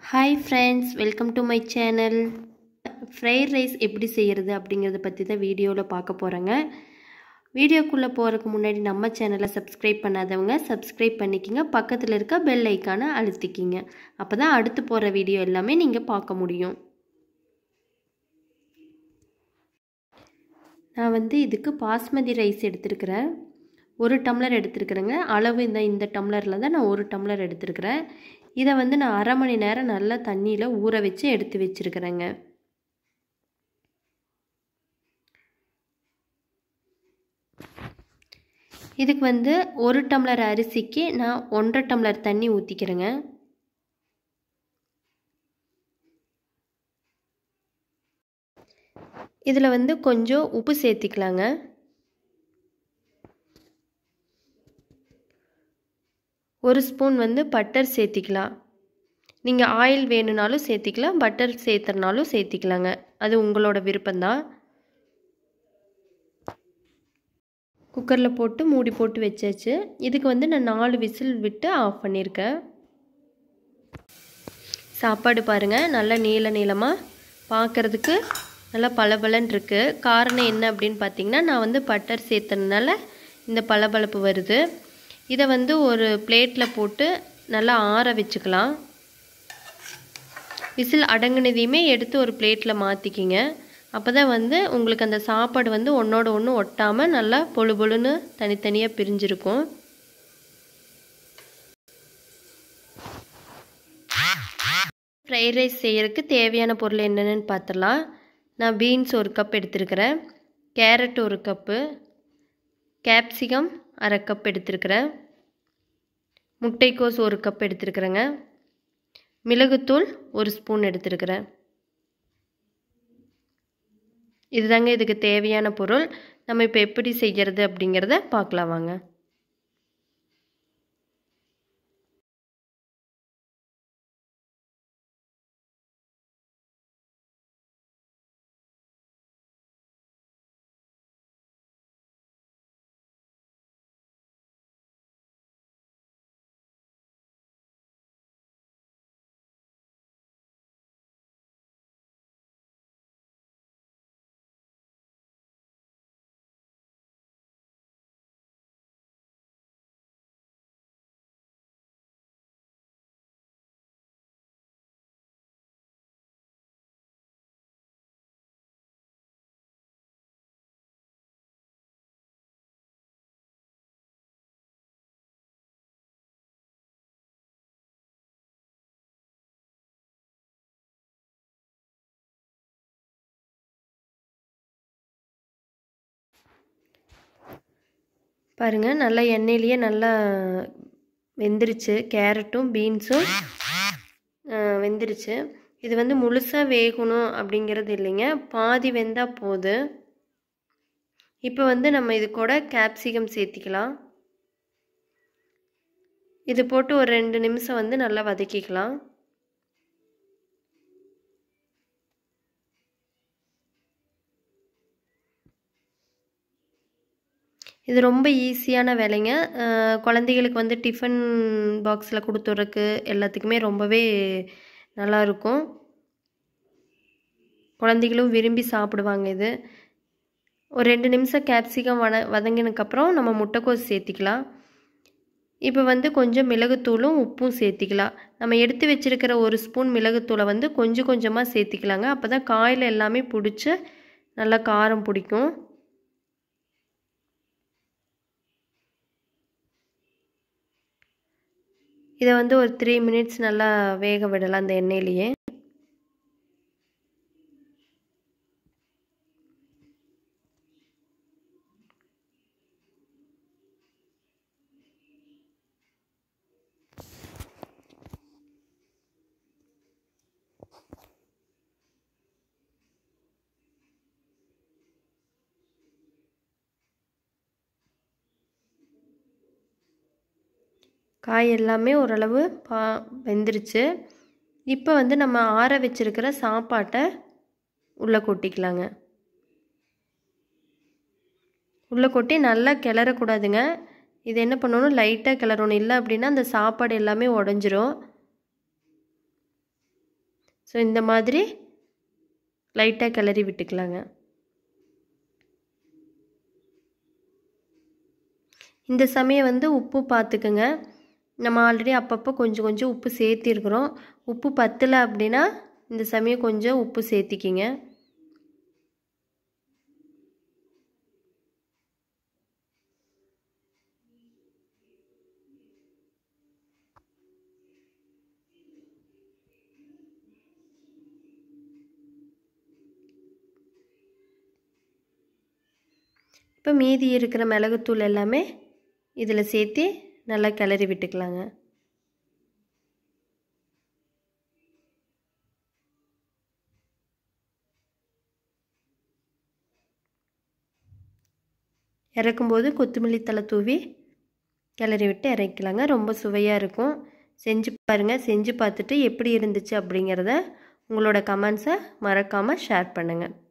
hi friends welcome to my channel fried rice எப்படி செய்கிறது அப்படிங்கிறத பற்றி தான் வீடியோவில் பார்க்க போகிறேங்க வீடியோக்குள்ளே போகிறதுக்கு முன்னாடி நம்ம சேனலை சப்ஸ்கிரைப் பண்ணாதவங்க சப்ஸ்கிரைப் பண்ணிக்கிங்க பக்கத்தில் இருக்க பெல் ஐக்கானை அழுத்திக்கிங்க அப்போ தான் அடுத்து போகிற வீடியோ எல்லாமே நீங்கள் பார்க்க முடியும் நான் வந்து இதுக்கு பாஸ்மதி ரைஸ் எடுத்துருக்கிறேன் ஒரு டம்ளர் எடுத்துருக்குறேங்க அளவு இந்த இந்த டம்ளரில் தான் நான் ஒரு டம்ளர் எடுத்துருக்கிறேன் இதை வந்து நான் அரை மணி நேரம் நல்லா தண்ணியில் ஊற வச்சு எடுத்து வச்சுருக்கிறேங்க இதுக்கு வந்து ஒரு டம்ளர் அரிசிக்கு நான் ஒன்றரை டம்ளர் தண்ணி ஊற்றிக்கிறேங்க இதில் வந்து கொஞ்சம் உப்பு சேர்த்திக்கலாங்க ஒரு ஸ்பூன் வந்து பட்டர் சேர்த்திக்கலாம் நீங்கள் ஆயில் வேணும்னாலும் சேர்த்திக்கலாம் பட்டர் சேர்த்துறனாலும் சேர்த்திக்கலாங்க அது உங்களோட விருப்பம்தான் குக்கரில் போட்டு மூடி போட்டு வச்சாச்சு இதுக்கு வந்து நான் நாலு விசில் விட்டு ஆஃப் பண்ணியிருக்கேன் சாப்பாடு பாருங்கள் நல்லா நீள நீளமாக பார்க்குறதுக்கு நல்லா பளபளன்னு இருக்குது காரணம் என்ன அப்படின்னு பார்த்தீங்கன்னா நான் வந்து பட்டர் சேர்த்ததுனால இந்த பளபளப்பு வருது இதை வந்து ஒரு பிளேட்டில் போட்டு நல்லா ஆற வச்சுக்கலாம் விசில் அடங்குனதையுமே எடுத்து ஒரு பிளேட்டில் மாற்றிக்கிங்க அப்போ தான் வந்து உங்களுக்கு அந்த சாப்பாடு வந்து ஒன்றோட ஒன்று ஒட்டாமல் நல்லா பொழு பொழுன்னு தனித்தனியாக பிரிஞ்சிருக்கும் ஃப்ரைட் ரைஸ் செய்கிறதுக்கு தேவையான பொருள் என்னென்னு பார்த்துடலாம் நான் பீன்ஸ் ஒரு கப் எடுத்துருக்கிறேன் கேரட் ஒரு கப்பு கேப்சிகம் அரை கப் எடுத்துருக்கிறேன் முட்டைக்கோஸ் ஒரு கப் எடுத்துருக்குறேங்க மிளகுத்தூள் ஒரு ஸ்பூன் எடுத்துருக்கிறேன் இதுதாங்க இதுக்கு தேவையான பொருள் நம்ம இப்போ எப்படி செய்கிறது அப்படிங்கிறத பார்க்கலாம் வாங்க பாருங்கள் நல்லா எண்ணெயிலேயே நல்லா வெந்துருச்சு கேரட்டும் பீன்ஸும் வெந்துருச்சு இது வந்து முழுசாக வேகணும் அப்படிங்கிறது இல்லைங்க பாதி வெந்தால் போதும் இப்போ வந்து நம்ம இது கூட கேப்சிகம் சேர்த்திக்கலாம் இது போட்டு ஒரு ரெண்டு நிமிஷம் வந்து நல்லா வதக்கிக்கலாம் இது ரொம்ப ஈஸியான வேலைங்க குழந்தைகளுக்கு வந்து டிஃபன் பாக்ஸில் கொடுத்துட்றக்கு எல்லாத்துக்குமே ரொம்பவே நல்லாயிருக்கும் குழந்தைகளும் விரும்பி சாப்பிடுவாங்க இது ஒரு ரெண்டு நிமிஷம் கேப்சிகம் வத வதங்கினதுக்கப்புறம் நம்ம முட்டைக்கோஸ் சேர்த்திக்கலாம் இப்போ வந்து கொஞ்சம் மிளகுத்தூளும் உப்பும் சேர்த்திக்கலாம் நம்ம எடுத்து வச்சுருக்கிற ஒரு ஸ்பூன் மிளகுத்தூளை வந்து கொஞ்சம் கொஞ்சமாக சேர்த்திக்கலாங்க அப்போ தான் காயில் எல்லாமே பிடிச்சி நல்லா காரம் பிடிக்கும் இதை வந்து ஒரு த்ரீ மினிட்ஸ் நல்லா வேக விடலாம் அந்த எண்ணெயிலேயே காய் எல்லாமே ஓரளவு பா வெந்துருச்சு இப்போ வந்து நம்ம ஆற வச்சுருக்கிற சாப்பாட்டை உள்ளே கொட்டிக்கலாங்க உள்ளே கொட்டி நல்லா கிளறக்கூடாதுங்க இது என்ன பண்ணணும் லைட்டாக கிளறணும் இல்லை அப்படின்னா அந்த சாப்பாடு எல்லாமே உடஞ்சிரும் ஸோ இந்த மாதிரி லைட்டாக கிளறி விட்டுக்கலாங்க இந்த சமயம் வந்து உப்பு பார்த்துக்குங்க நம்ம ஆல்ரெடி அப்பப்போ கொஞ்சம் கொஞ்சம் உப்பு சேர்த்திருக்கிறோம் உப்பு பத்தலை அப்படின்னா இந்த சமயம் கொஞ்சம் உப்பு சேர்த்திக்கிங்க இப்போ மீதி இருக்கிற மிளகுத்தூள் எல்லாமே இதில் சேர்த்து நல்லா கிளறி விட்டுக்கலாங்க இறக்கும்போது கொத்தமல்லி தலை தூவி கிளறி விட்டு இறக்கலாங்க ரொம்ப சுவையாக இருக்கும் செஞ்சு பாருங்கள் செஞ்சு பார்த்துட்டு எப்படி இருந்துச்சு அப்படிங்கிறத உங்களோட கமெண்ட்ஸை மறக்காமல் ஷேர் பண்ணுங்கள்